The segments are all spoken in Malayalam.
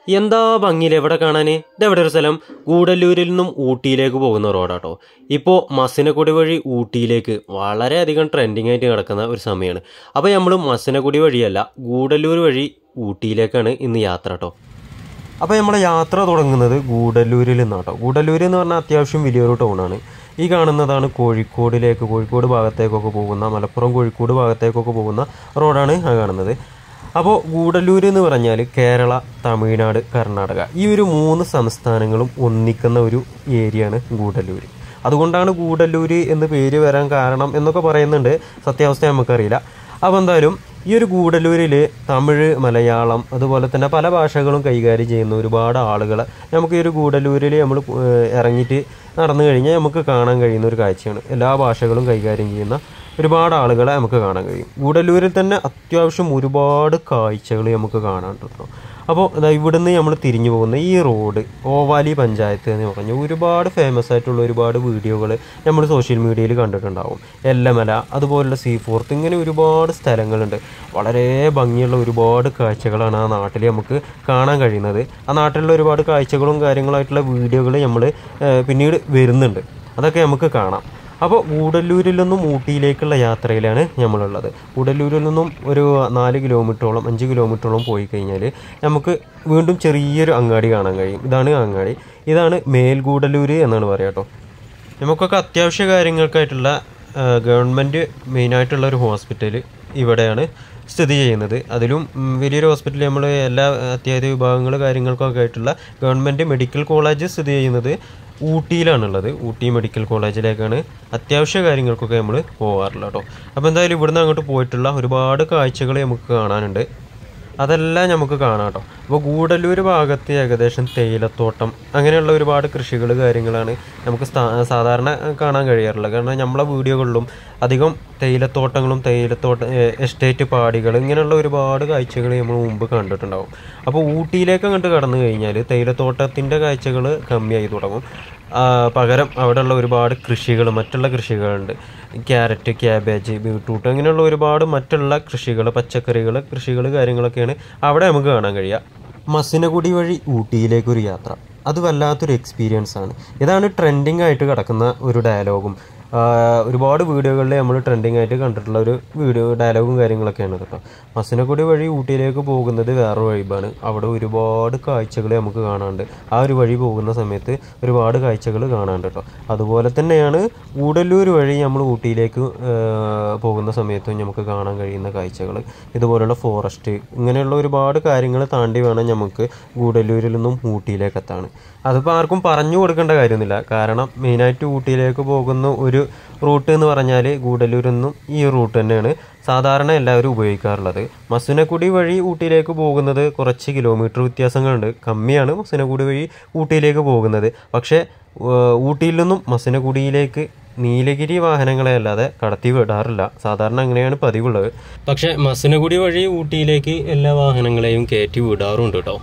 എന്താ ഭംഗിയില്ല എവിടെ കാണാന് ഇതെവിടെ ഒരു സ്ഥലം ഗൂഡല്ലൂരിൽ നിന്നും ഊട്ടിയിലേക്ക് പോകുന്ന റോഡാട്ടോ ഇപ്പോൾ മസിനക്കുടി വഴി ഊട്ടിയിലേക്ക് വളരെയധികം ട്രെൻഡിങ് ആയിട്ട് കിടക്കുന്ന ഒരു സമയമാണ് അപ്പോൾ നമ്മൾ മസിനക്കുടി വഴിയല്ല ഗൂഡല്ലൂർ വഴി ഊട്ടിയിലേക്കാണ് ഇന്ന് യാത്ര കേട്ടോ അപ്പോൾ നമ്മുടെ യാത്ര തുടങ്ങുന്നത് ഗൂഡല്ലൂരിൽ നിന്നാട്ടോ ഗൂഡല്ലൂർ എന്ന് പറഞ്ഞാൽ അത്യാവശ്യം വലിയൊരു ടൗണാണ് ഈ കാണുന്നതാണ് കോഴിക്കോടിലേക്ക് കോഴിക്കോട് ഭാഗത്തേക്കൊക്കെ പോകുന്ന മലപ്പുറം കോഴിക്കോട് ഭാഗത്തേക്കൊക്കെ പോകുന്ന റോഡാണ് ആ കാണുന്നത് അപ്പോൾ ഗൂഡല്ലൂർ എന്ന് പറഞ്ഞാൽ കേരള തമിഴ്നാട് കർണാടക ഈ ഒരു മൂന്ന് സംസ്ഥാനങ്ങളും ഒന്നിക്കുന്ന ഒരു ഏരിയയാണ് ഗൂഡല്ലൂർ അതുകൊണ്ടാണ് ഗൂഡല്ലൂർ എന്ന് പേര് വരാൻ കാരണം എന്നൊക്കെ പറയുന്നുണ്ട് സത്യാവസ്ഥ നമുക്കറിയില്ല അപ്പോൾ എന്തായാലും ഈ ഒരു ഗൂഡല്ലൂരിൽ തമിഴ് മലയാളം അതുപോലെ തന്നെ പല ഭാഷകളും കൈകാര്യം ചെയ്യുന്ന ഒരുപാട് ആളുകളെ നമുക്ക് ഈ ഒരു ഗൂഡല്ലൂരിൽ നമ്മൾ ഇറങ്ങിയിട്ട് നടന്നു കഴിഞ്ഞാൽ നമുക്ക് കാണാൻ കഴിയുന്ന ഒരു കാഴ്ചയാണ് എല്ലാ ഭാഷകളും കൈകാര്യം ചെയ്യുന്ന ഒരുപാട് ആളുകളെ നമുക്ക് കാണാൻ കഴിയും ഗൂഡല്ലൂരിൽ തന്നെ അത്യാവശ്യം ഒരുപാട് കാഴ്ചകൾ നമുക്ക് കാണാൻ കേട്ടോ അപ്പോൾ ദാ ഇവിടുന്ന് നമ്മൾ തിരിഞ്ഞു പോകുന്ന ഈ റോഡ് ഓവാലി പഞ്ചായത്ത് എന്ന് പറഞ്ഞ ഒരുപാട് ഫേമസ് ആയിട്ടുള്ള ഒരുപാട് വീഡിയോകൾ നമ്മൾ സോഷ്യൽ മീഡിയയിൽ കണ്ടിട്ടുണ്ടാവും എല്ലമല അതുപോലുള്ള സീ ഫോർത്ത് ഇങ്ങനെ ഒരുപാട് സ്ഥലങ്ങളുണ്ട് വളരെ ഭംഗിയുള്ള ഒരുപാട് കാഴ്ചകളാണ് ആ നാട്ടിൽ നമുക്ക് കാണാൻ കഴിയുന്നത് ആ നാട്ടിലുള്ള ഒരുപാട് കാഴ്ചകളും കാര്യങ്ങളായിട്ടുള്ള വീഡിയോകൾ നമ്മൾ പിന്നീട് വരുന്നുണ്ട് അതൊക്കെ നമുക്ക് കാണാം അപ്പോൾ ഗൂഡല്ലൂരിൽ നിന്നും ഊട്ടിയിലേക്കുള്ള യാത്രയിലാണ് നമ്മളുള്ളത് ഗൂഡല്ലൂരിൽ നിന്നും ഒരു നാല് കിലോമീറ്ററോളം അഞ്ച് കിലോമീറ്ററോളം പോയി കഴിഞ്ഞാൽ നമുക്ക് വീണ്ടും ചെറിയൊരു അങ്ങാടി കാണാൻ കഴിയും ഇതാണ് ആ അങ്ങാടി ഇതാണ് മേൽഗൂഡല്ലൂർ എന്നാണ് പറയുക കേട്ടോ നമുക്കൊക്കെ അത്യാവശ്യ കാര്യങ്ങൾക്കായിട്ടുള്ള ആ, ഗവൺമെൻറ് മെയിനായിട്ടുള്ള ഒരു ഹോസ്പിറ്റൽ ഇവിടെയാണ് സ്ഥിതി ചെയ്യുന്നത് അതിലും ഉം, വലിയൊരു ഹോസ്പിറ്റൽ നമ്മൾ എല്ലാ അത്യാഹിത വിഭാഗങ്ങൾ കാര്യങ്ങൾക്കൊക്കെ ആയിട്ടുള്ള ഗവൺമെൻറ് മെഡിക്കൽ കോളേജ് സ്ഥിതി ചെയ്യുന്നത് ഊട്ടിയിലാണുള്ളത് ഊട്ടി മെഡിക്കൽ കോളേജിലേക്കാണ് അത്യാവശ്യ കാര്യങ്ങൾക്കൊക്കെ നമ്മൾ പോകാറുള്ളത് കേട്ടോ അപ്പോൾ എന്തായാലും ഇവിടുന്ന് അങ്ങോട്ട് പോയിട്ടുള്ള ഒരുപാട് കാഴ്ചകൾ നമുക്ക് കാണാനുണ്ട് അതെല്ലാം നമുക്ക് കാണാം കേട്ടോ അപ്പോൾ ഗൂഡല്ലൂർ ഭാഗത്ത് ഏകദേശം തേയിലത്തോട്ടം അങ്ങനെയുള്ള ഒരുപാട് കൃഷികൾ കാര്യങ്ങളാണ് നമുക്ക് സ്ഥാ- സാധാരണ കാണാൻ കഴിയാറുള്ളത് കാരണം നമ്മളെ വീഡിയോകളിലും അധികം തേയിലത്തോട്ടങ്ങളും തേയിലത്തോട്ട ഏ- എസ്റ്റേറ്റ് പാടികൾ ഇങ്ങനെയുള്ള ഒരുപാട് കാഴ്ചകൾ നമ്മൾ മുമ്പ് കണ്ടിട്ടുണ്ടാവും അപ്പോൾ ഊട്ടിയിലേക്ക് അങ്ങോട്ട് കടന്നു കഴിഞ്ഞാൽ തേയിലത്തോട്ടത്തിൻ്റെ കാഴ്ചകൾ കമ്മിയായി തുടങ്ങും ആ, പകരം അവിടെയുള്ള ഒരുപാട് കൃഷികൾ മറ്റുള്ള കൃഷികളുണ്ട് ക്യാരറ്റ് ക്യാബേജ് ബീട്രൂട്ട് അങ്ങനെയുള്ള ഒരുപാട് മറ്റുള്ള കൃഷികൾ പച്ചക്കറികൾ കൃഷികൾ കാര്യങ്ങളൊക്കെയാണ് അവിടെ നമുക്ക് കാണാൻ കഴിയുക മസിനഗുഡി വഴി ഊട്ടിയിലേക്കൊരു യാത്ര അത് വല്ലാത്തൊരു എക്സ്പീരിയൻസ് ആണ് ഇതാണ് ട്രെൻഡിങ് ആയിട്ട് കിടക്കുന്ന ഒരു ഡയലോഗും ആഹ് ഒരുപാട് വീഡിയോകളിൽ നമ്മൾ ട്രെൻഡിങ് ആയിട്ട് കണ്ടിട്ടുള്ള ഒരു വീഡിയോ ഡയലോഗും കാര്യങ്ങളൊക്കെയാണ് കേട്ടോ മസിനക്കുടി വഴി ഊട്ടിയിലേക്ക് പോകുന്നത് വേറെ വഴിബാണ് അവിടെ ഒരുപാട് കാഴ്ചകൾ നമുക്ക് കാണാനുണ്ട് ആ ഒരു വഴി പോകുന്ന സമയത്ത് ഒരുപാട് കാഴ്ചകൾ കാണാനുണ്ട് കേട്ടോ അതുപോലെ തന്നെയാണ് ഗൂഡല്ലൂർ വഴി നമ്മൾ ഊട്ടിയിലേക്ക് ആഹ് പോകുന്ന സമയത്തും നമുക്ക് കാണാൻ കഴിയുന്ന കാഴ്ചകൾ ഇതുപോലുള്ള ഫോറസ്റ്റ് ഇങ്ങനെയുള്ള ഒരുപാട് കാര്യങ്ങൾ താണ്ടി വേണം നമുക്ക് ഗൂഡല്ലൂരിൽ നിന്നും ഊട്ടിയിലേക്ക് എത്താണ് അതിപ്പോൾ ആർക്കും പറഞ്ഞു കൊടുക്കേണ്ട കാര്യമൊന്നുമില്ല കാരണം മെയിനായിട്ട് ഊട്ടിയിലേക്ക് പോകുന്ന ഒരു റൂട്ട് എന്ന് പറഞ്ഞാൽ ഗൂഡല്ലൂരിൽ നിന്നും ഈ റൂട്ട് തന്നെയാണ് സാധാരണ എല്ലാവരും ഉപയോഗിക്കാറുള്ളത് മസുനക്കുടി വഴി ഊട്ടിയിലേക്ക് പോകുന്നത് കുറച്ച് കിലോമീറ്റർ വ്യത്യാസങ്ങളുണ്ട് കമ്മിയാണ് മസുനക്കുടി വഴി ഊട്ടിയിലേക്ക് പോകുന്നത് പക്ഷേ ഏഹ്, ഊട്ടിയിൽ നിന്നും മസുനക്കുടിയിലേക്ക് നീലഗിരി വാഹനങ്ങളെ അല്ലാതെ കടത്തി വിടാറില്ല സാധാരണ അങ്ങനെയാണ് പതിവുള്ളത് പക്ഷേ മസിനഗുഡി വഴി ഊട്ടിയിലേക്ക് എല്ലാ വാഹനങ്ങളെയും കയറ്റി വിടാറുണ്ട് കേട്ടോ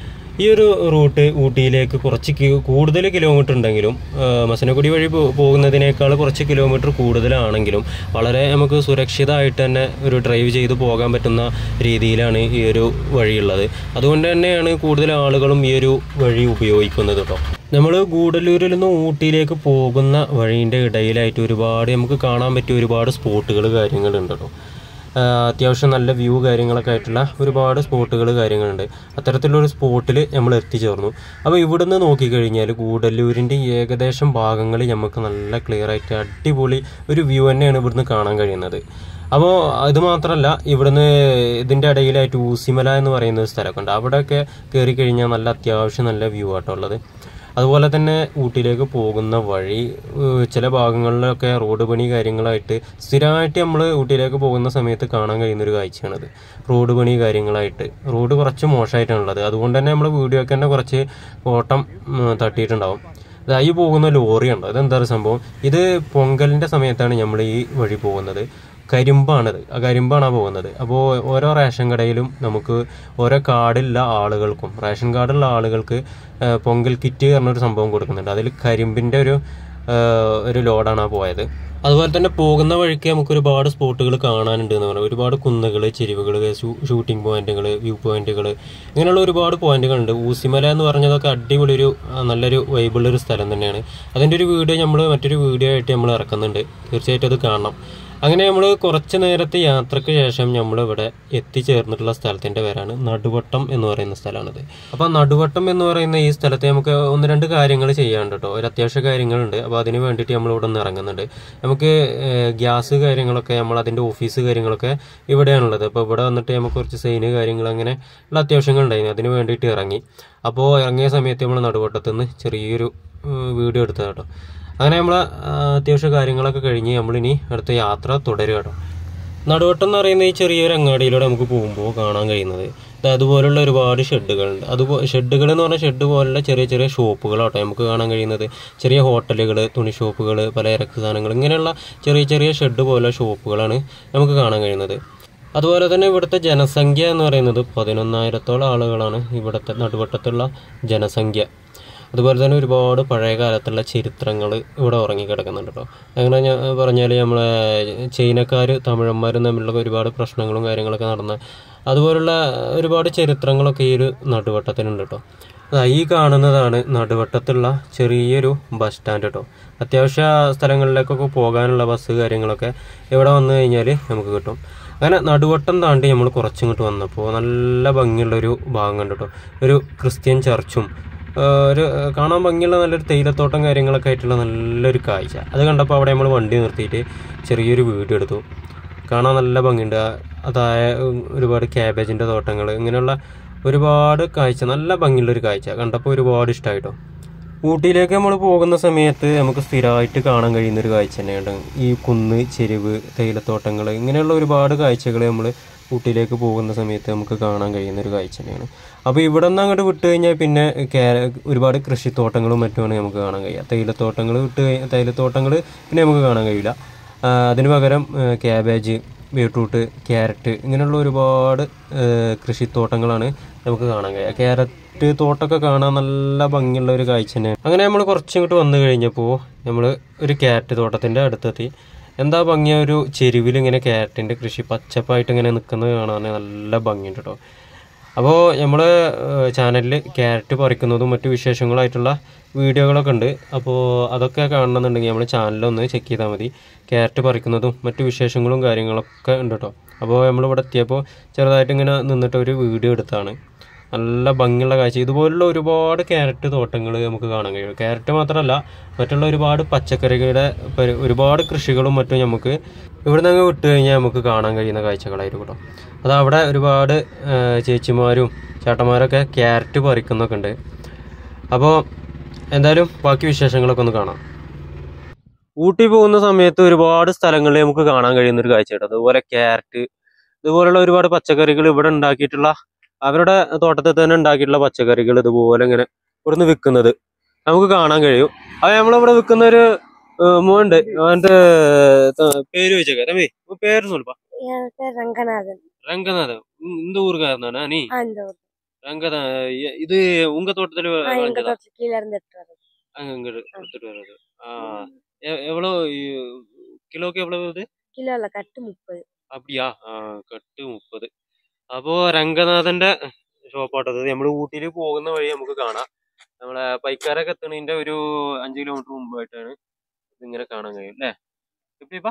ഈ ഒരു റൂട്ട് ഊട്ടിയിലേക്ക് കുറച്ച് കി- കൂടുതൽ കിലോമീറ്റർ ഉണ്ടെങ്കിലും ആ, മസനഗുഡി വഴി പോ- പോകുന്നതിനേക്കാൾ കുറച്ച് കിലോമീറ്റർ കൂടുതലാണെങ്കിലും വളരെ നമുക്ക് സുരക്ഷിതമായിട്ട് തന്നെ ഒരു ഡ്രൈവ് ചെയ്ത് പോകാൻ പറ്റുന്ന രീതിയിലാണ് ഈ ഒരു വഴിയുള്ളത് അതുകൊണ്ട് തന്നെയാണ് കൂടുതൽ ആളുകളും ഈ ഒരു വഴി ഉപയോഗിക്കുന്നത് കേട്ടോ നമ്മൾ ഗൂഡല്ലൂരിൽ നിന്ന് ഊട്ടിയിലേക്ക് പോകുന്ന വഴീൻ്റെ ഇടയിലായിട്ട് ഒരുപാട് നമുക്ക് കാണാൻ പറ്റിയ ഒരുപാട് സ്പോട്ടുകൾ കാര്യങ്ങളുണ്ട് കേട്ടോ ആഹ് അത്യാവശ്യം നല്ല വ്യൂ കാര്യങ്ങളൊക്കെ ആയിട്ടുള്ള ഒരുപാട് സ്പോട്ടുകൾ കാര്യങ്ങളുണ്ട് അത്തരത്തിലൊരു സ്പോട്ടിൽ നമ്മൾ എത്തിച്ചേർന്നു അപ്പോൾ ഇവിടുന്ന് നോക്കിക്കഴിഞ്ഞാൽ ഗൂഡല്ലൂരിൻ്റെ ഏകദേശം ഭാഗങ്ങൾ നമുക്ക് നല്ല ക്ലിയർ ആയിട്ട് അടിപൊളി ഒരു വ്യൂ തന്നെയാണ് ഇവിടുന്ന് കാണാൻ കഴിയുന്നത് അപ്പോൾ അത് മാത്രമല്ല ഇവിടുന്ന് ഇതിൻ്റെ ഇടയിലായിട്ട് ഊസിമല എന്ന് പറയുന്ന ഒരു സ്ഥലമൊക്കെ ഉണ്ട് അവിടെയൊക്കെ കയറി കഴിഞ്ഞാൽ നല്ല അത്യാവശ്യം നല്ല വ്യൂ ആട്ടോ ഉള്ളത് അതുപോലെ തന്നെ ഊട്ടിയിലേക്ക് പോകുന്ന വഴി ഏഹ് ചില ഭാഗങ്ങളിലൊക്കെ റോഡ് പണി കാര്യങ്ങളായിട്ട് സ്ഥിരമായിട്ട് നമ്മൾ ഊട്ടിയിലേക്ക് പോകുന്ന സമയത്ത് കാണാൻ കഴിയുന്ന ഒരു കാഴ്ചയാണത് റോഡ് പണി കാര്യങ്ങളായിട്ട് റോഡ് കുറച്ച് മോശമായിട്ടാണുള്ളത് അതുകൊണ്ട് തന്നെ നമ്മൾ വീഡിയോക്ക് തന്നെ കുറച്ച് ഓട്ടം ഉം, തട്ടിയിട്ടുണ്ടാവും ഇതായി പോകുന്ന ലോറിയുണ്ട് അതെന്താ ഒരു സംഭവം ഇത് പൊങ്കലിൻ്റെ സമയത്താണ് നമ്മൾ ഈ വഴി പോകുന്നത് കരിമ്പാണത് ആ കരിമ്പാണ് പോകുന്നത് അപ്പോൾ ഓരോ റേഷൻ കടയിലും നമുക്ക് ഓരോ കാർഡുള്ള ആളുകൾക്കും റേഷൻ കാർഡുള്ള ആളുകൾക്ക് ആ, പൊങ്കൽ കിറ്റ് പറഞ്ഞൊരു സംഭവം കൊടുക്കുന്നുണ്ട് അതിൽ കരിമ്പിൻ്റെ ഒരു ഒരു ലോഡാണ് ആ പോയത് അതുപോലെ തന്നെ പോകുന്ന വഴിക്ക് നമുക്ക് ഒരുപാട് സ്പോട്ടുകൾ കാണാനുണ്ട് എന്ന് പറഞ്ഞാൽ ഒരുപാട് കുന്നുകൾ ചെരിവുകൾ ഷൂട്ടിംഗ് പോയിന്റുകൾ വ്യൂ പോയിന്റുകൾ ഇങ്ങനെയുള്ള ഒരുപാട് പോയിന്റുകൾ ഉണ്ട് ഊസിമല എന്ന് പറഞ്ഞതൊക്കെ അടിപൊളി ഒരു ആ, നല്ലൊരു വൈബുള്ള ഒരു സ്ഥലം തന്നെയാണ് അതിൻ്റെ ഒരു വീഡിയോ നമ്മൾ മറ്റൊരു വീഡിയോ ആയിട്ട് നമ്മൾ ഇറക്കുന്നുണ്ട് തീർച്ചയായിട്ടും അത് കാണണം അങ്ങനെ നമ്മൾ കുറച്ച് നേരത്തെ യാത്രയ്ക്ക് ശേഷം നമ്മൾ ഇവിടെ എത്തിച്ചേർന്നിട്ടുള്ള സ്ഥലത്തിൻ്റെ പേരാണ് നടുവട്ടം എന്ന് പറയുന്ന സ്ഥലമാണിത് അപ്പോൾ നടുവട്ടം എന്ന് പറയുന്ന ഈ സ്ഥലത്ത് നമുക്ക് ഒന്ന് രണ്ട് കാര്യങ്ങൾ ചെയ്യാണ്ട് കേട്ടോ ഒരു അത്യാവശ്യ കാര്യങ്ങളുണ്ട് അപ്പോൾ അതിന് വേണ്ടിയിട്ട് നമ്മൾ ഇവിടെ നിന്ന് ഇറങ്ങുന്നുണ്ട് നമുക്ക് ഏഹ്, ഗ്യാസ് കാര്യങ്ങളൊക്കെ നമ്മൾ അതിൻ്റെ ഓഫീസ് കാര്യങ്ങളൊക്കെ ഇവിടെയാണുള്ളത് അപ്പോൾ ഇവിടെ വന്നിട്ട് നമുക്ക് കുറച്ച് സൈന് കാര്യങ്ങൾ അങ്ങനെ ഉള്ള അത്യാവശ്യങ്ങൾ ഉണ്ടായിരുന്നു അതിന് വേണ്ടിയിട്ട് ഇറങ്ങി അപ്പോൾ ഇറങ്ങിയ സമയത്ത് നമ്മൾ നടുവട്ടത്ത് നിന്ന് ചെറിയൊരു ഏഹ്, വീഡിയോ എടുത്തത് കേട്ടോ അങ്ങനെ നമ്മൾ അത്യാവശ്യ കാര്യങ്ങളൊക്കെ കഴിഞ്ഞ് നമ്മളിനി അടുത്ത യാത്ര തുടരുക കേട്ടോ നടുവട്ടം എന്ന് പറയുന്ന ഈ ചെറിയൊരു അങ്ങാടിയിലൂടെ നമുക്ക് പോകുമ്പോൾ കാണാൻ കഴിയുന്നത് ഇത് അതുപോലുള്ള ഒരുപാട് ഷെഡുകളുണ്ട് അതുപോ ഷെഡുകൾ എന്ന് പറഞ്ഞാൽ ഷെഡ് പോലുള്ള ചെറിയ ചെറിയ ഷോപ്പുകളാട്ടോ നമുക്ക് കാണാൻ കഴിയുന്നത് ചെറിയ ഹോട്ടലുകൾ തുണി ഷോപ്പുകൾ പലചരക്ക് സാധനങ്ങൾ ഇങ്ങനെയുള്ള ചെറിയ ചെറിയ ഷെഡ് പോലെ ഷോപ്പുകളാണ് നമുക്ക് കാണാൻ കഴിയുന്നത് അതുപോലെ തന്നെ ഇവിടുത്തെ ജനസംഖ്യ എന്ന് പറയുന്നത് പതിനൊന്നായിരത്തോളം ആളുകളാണ് ഇവിടുത്തെ നടുവട്ടത്തുള്ള ജനസംഖ്യ അതുപോലെ തന്നെ ഒരുപാട് പഴയ കാലത്തുള്ള ചരിത്രങ്ങൾ ഇവിടെ ഉറങ്ങിക്കിടക്കുന്നുണ്ട് കേട്ടോ അങ്ങനെ ഞാൻ പറഞ്ഞാൽ നമ്മളെ ചൈനക്കാർ തമിഴന്മാരും തമ്മിലുള്ള ഒരുപാട് പ്രശ്നങ്ങളും കാര്യങ്ങളൊക്കെ നടന്ന അതുപോലുള്ള ഒരുപാട് ചരിത്രങ്ങളൊക്കെ ഈ ഒരു നടുവട്ടത്തിനുണ്ട് കേട്ടോ ദാ ഈ കാണുന്നതാണ് നടുവട്ടത്തുള്ള ചെറിയൊരു ബസ് സ്റ്റാൻഡ് കേട്ടോ അത്യാവശ്യ സ്ഥലങ്ങളിലേക്കൊക്കെ പോകാനുള്ള ബസ് കാര്യങ്ങളൊക്കെ ഇവിടെ വന്നു കഴിഞ്ഞാൽ നമുക്ക് കിട്ടും അങ്ങനെ നടുവട്ടം താണ്ടി നമ്മൾ കുറച്ചിങ്ങോട്ട് വന്നപ്പോൾ നല്ല ഭംഗിയുള്ളൊരു ഭാഗം കണ്ടു കേട്ടോ ഒരു ക്രിസ്ത്യൻ ചർച്ചും ആഹ് ഒരു ആഹ് കാണാൻ ഭംഗിയുള്ള നല്ലൊരു തേയിലത്തോട്ടം കാര്യങ്ങളൊക്കെ ആയിട്ടുള്ള നല്ലൊരു കാഴ്ച അത് കണ്ടപ്പോൾ അവിടെ നമ്മൾ വണ്ടി നിർത്തിയിട്ട് ചെറിയൊരു വീഡിയോ എടുത്തു കാണാൻ നല്ല ഭംഗിയുണ്ട് ആ- അതായ ഉം, ഒരുപാട് ക്യാബേജിൻ്റെ തോട്ടങ്ങൾ ഇങ്ങനെയുള്ള ഒരുപാട് കാഴ്ച നല്ല ഭംഗിയുള്ളൊരു കാഴ്ച കണ്ടപ്പോൾ ഒരുപാട് ഇഷ്ടമായിട്ടോ ഊട്ടിയിലേക്ക് നമ്മൾ പോകുന്ന സമയത്ത് നമുക്ക് സ്ഥിരമായിട്ട് കാണാൻ കഴിയുന്ന ഒരു കാഴ്ച തന്നെയാണ് ഈ കുന്ന് ചെരിവ് തേയിലത്തോട്ടങ്ങൾ ഇങ്ങനെയുള്ള ഒരുപാട് കാഴ്ചകൾ നമ്മൾ ഊട്ടിയിലേക്ക് പോകുന്ന സമയത്ത് നമുക്ക് കാണാൻ കഴിയുന്ന ഒരു കാഴ്ച തന്നെയാണ് അപ്പോൾ ഇവിടെ നിന്ന് അങ്ങോട്ട് വിട്ട് കഴിഞ്ഞാൽ പിന്നെ കേ- ഒരുപാട് കൃഷിത്തോട്ടങ്ങളും മറ്റുമാണ് നമുക്ക് കാണാൻ കഴിയുക തേയിലത്തോട്ടങ്ങൾ വിട്ട് കഴിഞ്ഞാൽ തേയിലത്തോട്ടങ്ങൾ പിന്നെ നമുക്ക് കാണാൻ കഴിയില്ല ആ, അതിന് പകരം ആ, ക്യാബേജ് ബീട്രൂട്ട് ക്യാരറ്റ് ഇങ്ങനെയുള്ള ഒരുപാട് ആ, കൃഷിത്തോട്ടങ്ങളാണ് നമുക്ക് കാണാൻ കഴിയുക ക്യാരറ്റ് തോട്ടമൊക്കെ കാണാൻ നല്ല ഭംഗിയുള്ള ഒരു കാഴ്ച തന്നെയാണ് അങ്ങനെ നമ്മൾ കുറച്ചിങ്ങോട്ട് വന്നു കഴിഞ്ഞപ്പോൾ നമ്മൾ ഒരു ക്യാരറ്റ് തോട്ടത്തിൻ്റെ അടുത്തെത്തി എന്താ ഭംഗിയ ഒരു ചെരുവിൽ ഇങ്ങനെ ക്യാരറ്റിൻ്റെ കൃഷി പച്ചപ്പായിട്ട് ഇങ്ങനെ നിൽക്കുന്നത് കാണാൻ നല്ല ഭംഗിയുണ്ട് കേട്ടോ അപ്പോൾ നമ്മൾ ചാനലിൽ ക്യാരറ്റ് പറിക്കുന്നതും മറ്റു വിശേഷങ്ങളായിട്ടുള്ള വീഡിയോകളൊക്കെ ഉണ്ട് അപ്പോൾ അതൊക്കെ കാണണമെന്നുണ്ടെങ്കിൽ നമ്മൾ ചാനലൊന്ന് ചെക്ക് ചെയ്താൽ മതി ക്യാരറ്റ് പറിക്കുന്നതും മറ്റു വിശേഷങ്ങളും കാര്യങ്ങളൊക്കെ ഉണ്ട് കേട്ടോ അപ്പോൾ നമ്മളിവിടെ എത്തിയപ്പോൾ ചെറുതായിട്ട് ഇങ്ങനെ നിന്നിട്ട് ഒരു വീഡിയോ എടുത്താണ് നല്ല ഭംഗിയുള്ള കാഴ്ച ഇതുപോലുള്ള ഒരുപാട് ക്യാരറ്റ് തോട്ടങ്ങൾ നമുക്ക് കാണാൻ കഴിയും ക്യാരറ്റ് മാത്രമല്ല മറ്റുള്ള ഒരുപാട് പച്ചക്കറികളുടെ പരി- ഒരുപാട് കൃഷികളും മറ്റും നമുക്ക് ഇവിടെ നിന്ന് വിട്ട് കഴിഞ്ഞാൽ നമുക്ക് കാണാൻ കഴിയുന്ന കാഴ്ചകളായിരിക്കും കേട്ടോ അത് അവിടെ ഒരുപാട് ആ, ചേച്ചിമാരും ചേട്ടന്മാരൊക്കെ ക്യാരറ്റ് പറിക്കുന്നൊക്കെ ഉണ്ട് അപ്പോൾ എന്തായാലും ബാക്കി വിശേഷങ്ങളൊക്കെ ഒന്ന് കാണാം ഊട്ടി പോകുന്ന സമയത്ത് ഒരുപാട് സ്ഥലങ്ങളിൽ നമുക്ക് കാണാൻ കഴിയുന്ന ഒരു കാഴ്ച കേട്ടോ അതുപോലെ ക്യാരറ്റ് ഇതുപോലുള്ള ഒരുപാട് പച്ചക്കറികൾ ഇവിടെ ഉണ്ടാക്കിയിട്ടുള്ള അവരുടെ തോട്ടത്തിൽ തന്നെ ഉണ്ടാക്കിയിട്ടുള്ള പച്ചക്കറികൾ ഇതുപോലെ ഇങ്ങനെ ഇവിടുന്ന് വിൽക്കുന്നത് നമുക്ക് കാണാൻ കഴിയും അത് നമ്മളിവിടെ വിൽക്കുന്ന ഒരു മോണ്ട് അവന്റെ ത- പേര് വെച്ചേക്കാം തമ്പി உன் பேர் சொல்லுப்பா என் பேர் ரங்கநாதன் ரங்கநாதன் உம், இந்த ஊருக்காரன் நீ ஆ, இந்த ஊர் ரங்கதா எ- இது உங்க தோட்டத்துல ஆ, எங்க வாங்கியதா? தோட்டத்துல கீழ இருந்து எடுத்து வர்றது அங்க இங்க கொடுத்துட்டு வர்றது ஆ, எ- எவ்வளவு இ- கிலோக்கு எவ்வளவு இது கிலோல கட்டு முப்பது அப்படியா ആ കട്ട് മുപ്പത് അപ്പോ രംഗനാഥന്റെ ഷോപ്പാട്ടത് നമ്മൾ ഊട്ടിയിൽ പോകുന്ന വഴി നമുക്ക് കാണാം നമ്മളെ പൈക്കാരൊക്കെ എത്തണതിന്റെ ഒരു അഞ്ച് കിലോമീറ്റർ മുമ്പായിട്ടാണ് ഇതിങ്ങനെ കാണാൻ കഴിയും അല്ലേ ഇപ്പൊ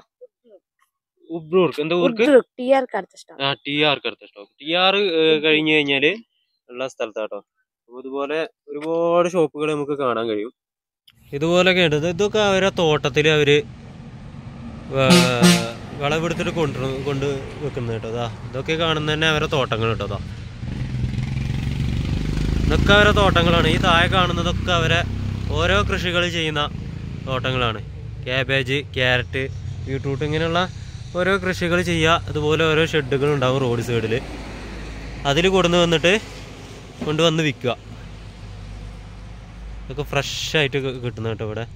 ഉബ്രൂർക്ക് എന്താ ഊർക്ക് உட்ருக்கு டிஆருக்கு அடுத்த ஸ்டாப் ആ ടി ആർക്ക് അടുത്ത സ്റ്റോപ്പ് ടി ആർ കഴിഞ്ഞു കഴിഞ്ഞാല് ഉള്ള സ്ഥലത്താട്ടോ അപ്പൊ ഇതുപോലെ ഒരുപാട് ഷോപ്പുകൾ നമുക്ക് കാണാൻ കഴിയും ഇതുപോലൊക്കെ ഉണ്ട് ഇത് ഇതൊക്കെ അവരെ തോട്ടത്തിൽ അവര് വേ- വിളവെടുത്തിട്ട് കൊണ്ട് കൊണ്ട് വെക്കുന്നത് കേട്ടോ ഇതാ ഇതൊക്കെ കാണുന്ന തന്നെ അവരെ തോട്ടങ്ങൾ കേട്ടോ ഇതാ ഇതൊക്കെ അവരെ തോട്ടങ്ങളാണ് ഈ താഴെ കാണുന്നതൊക്കെ അവരെ ഓരോ കൃഷികൾ ചെയ്യുന്ന തോട്ടങ്ങളാണ് ക്യാബേജ് ക്യാരറ്റ് ബീട്രൂട്ട് ഇങ്ങനെയുള്ള ഓരോ കൃഷികൾ ചെയ്യുക അതുപോലെ ഓരോ ഷെഡുകൾ ഉണ്ടാവും റോഡ് സൈഡിൽ അതിൽ കൊടുന്ന് വന്നിട്ട് കൊണ്ടുവന്ന് വിൽക്കുക ഇതൊക്കെ ഫ്രഷ് ആയിട്ട് കി- കിട്ടുന്ന കേട്ടോ ഇവിടെ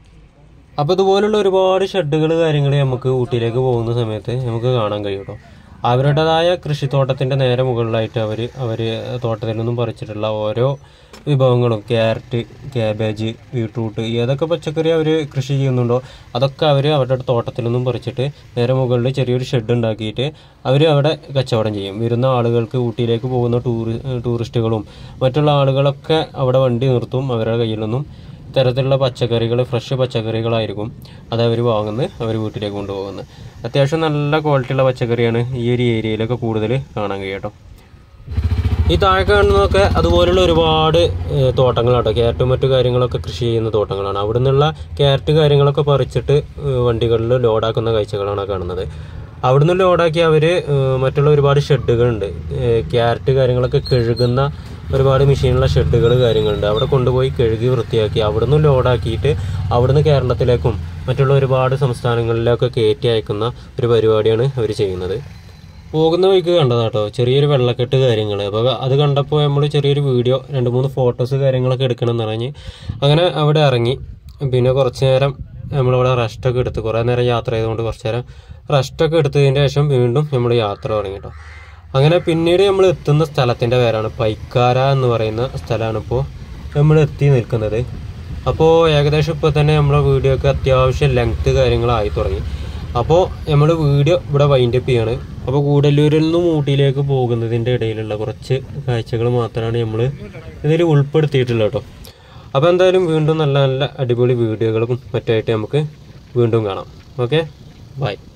അപ്പോൾ ഇതുപോലുള്ള ഒരുപാട് ഷെഡുകൾ കാര്യങ്ങൾ നമുക്ക് ഊട്ടിയിലേക്ക് പോകുന്ന സമയത്ത് നമുക്ക് കാണാൻ കഴിയും കേട്ടോ അവരുടേതായ കൃഷിത്തോട്ടത്തിൻ്റെ നേരെ മുകളിലായിട്ട് അവർ അവർ തോട്ടത്തിൽ നിന്നും പറിച്ചിട്ടുള്ള ഓരോ വിഭവങ്ങളും ക്യാരറ്റ് ക്യാബേജ് ബീട്രൂട്ട് ഏതൊക്കെ പച്ചക്കറി അവർ കൃഷി ചെയ്യുന്നുണ്ടോ അതൊക്കെ അവർ അവരുടെ തോട്ടത്തിൽ നിന്നും പറിച്ചിട്ട് നേരെ മുകളിൽ ചെറിയൊരു ഷെഡ് ഉണ്ടാക്കിയിട്ട് അവർ അവിടെ കച്ചവടം ചെയ്യും വരുന്ന ആളുകൾക്ക് ഊട്ടിയിലേക്ക് പോകുന്ന ടൂറി ടൂറിസ്റ്റുകളും മറ്റുള്ള ആളുകളൊക്കെ അവിടെ വണ്ടി നിർത്തും അവരുടെ കയ്യിൽ നിന്നും ഇത്തരത്തിലുള്ള പച്ചക്കറികൾ ഫ്രഷ് പച്ചക്കറികളായിരിക്കും അത് അവർ വാങ്ങുന്നത് അവർ വീട്ടിലേക്ക് കൊണ്ടുപോകുന്നത് അത്യാവശ്യം നല്ല ക്വാളിറ്റിയുള്ള പച്ചക്കറിയാണ് ഈ ഒരു ഏരിയയിലൊക്കെ കൂടുതൽ കാണാൻ കഴിയും കേട്ടോ ഈ താഴെ കാണുന്നതൊക്കെ അതുപോലുള്ള ഒരുപാട് ഏഹ്, തോട്ടങ്ങളാട്ടോ ക്യാരറ്റും മറ്റു കാര്യങ്ങളൊക്കെ കൃഷി ചെയ്യുന്ന തോട്ടങ്ങളാണ് അവിടെ നിന്നുള്ള ക്യാരറ്റ് കാര്യങ്ങളൊക്കെ പറിച്ചിട്ട് ഏഹ്, വണ്ടികളിൽ ലോഡാക്കുന്ന കാഴ്ചകളാണ് കാണുന്നത് അവിടുന്ന് ലോഡാക്കി അവർ മറ്റുള്ള ഒരുപാട് ഷെഡുകളുണ്ട് ഏഹ്, ക്യാരറ്റ് കാര്യങ്ങളൊക്കെ കഴുകുന്ന ഒരുപാട് മെഷീനുള്ള ഷെഡുകൾ കാര്യങ്ങളുണ്ട് അവിടെ കൊണ്ടുപോയി കഴുകി വൃത്തിയാക്കി അവിടുന്ന് ലോഡാക്കിയിട്ട് അവിടുന്ന് കേരളത്തിലേക്കും മറ്റുള്ള ഒരുപാട് സംസ്ഥാനങ്ങളിലൊക്കെ കയറ്റി അയക്കുന്ന ഒരു പരിപാടിയാണ് അവർ ചെയ്യുന്നത് പോകുന്ന വഴിക്ക് കണ്ടതാട്ടോ ചെറിയൊരു വെള്ളക്കെട്ട് കാര്യങ്ങൾ അപ്പോൾ അത് കണ്ടപ്പോൾ നമ്മൾ ചെറിയൊരു വീഡിയോ രണ്ട് മൂന്ന് ഫോട്ടോസ് കാര്യങ്ങളൊക്കെ എടുക്കണം എന്ന് പറഞ്ഞ് അങ്ങനെ അവിടെ ഇറങ്ങി പിന്നെ കുറച്ച് നേരം നമ്മളിവിടെ റെസ്റ്റൊക്കെ എടുത്ത് കുറേ നേരം യാത്ര ചെയ്തുകൊണ്ട് കുറച്ച് നേരം റെസ്റ്റൊക്കെ എടുത്തതിന് ശേഷം വീണ്ടും നമ്മൾ യാത്ര തുടങ്ങി കേട്ടോ അങ്ങനെ പിന്നീട് നമ്മൾ എത്തുന്ന സ്ഥലത്തിൻ്റെ പേരാണ് പൈക്കാര എന്ന് പറയുന്ന സ്ഥലമാണ് ഇപ്പോൾ നമ്മൾ എത്തി നിൽക്കുന്നത് അപ്പോൾ ഏകദേശം ഇപ്പോൾ തന്നെ നമ്മളെ വീഡിയോ ഒക്കെ അത്യാവശ്യം ലെങ്ത് കാര്യങ്ങളായി തുടങ്ങി അപ്പോൾ നമ്മൾ വീഡിയോ ഇവിടെ വൈൻഡപ്പ് ചെയ്യാണ് അപ്പോൾ കൂടല്ലൂരിൽ നിന്നും ഊട്ടിയിലേക്ക് പോകുന്നതിൻ്റെ ഇടയിലുള്ള കുറച്ച് കാഴ്ചകൾ മാത്രമാണ് നമ്മൾ ഇതിൽ ഉൾപ്പെടുത്തിയിട്ടുള്ളത് കേട്ടോ അപ്പോൾ എന്തായാലും വീണ്ടും നല്ല നല്ല അടിപൊളി വീഡിയോകളും മറ്റുമായിട്ട് നമുക്ക് വീണ്ടും കാണാം ഓക്കെ ബൈ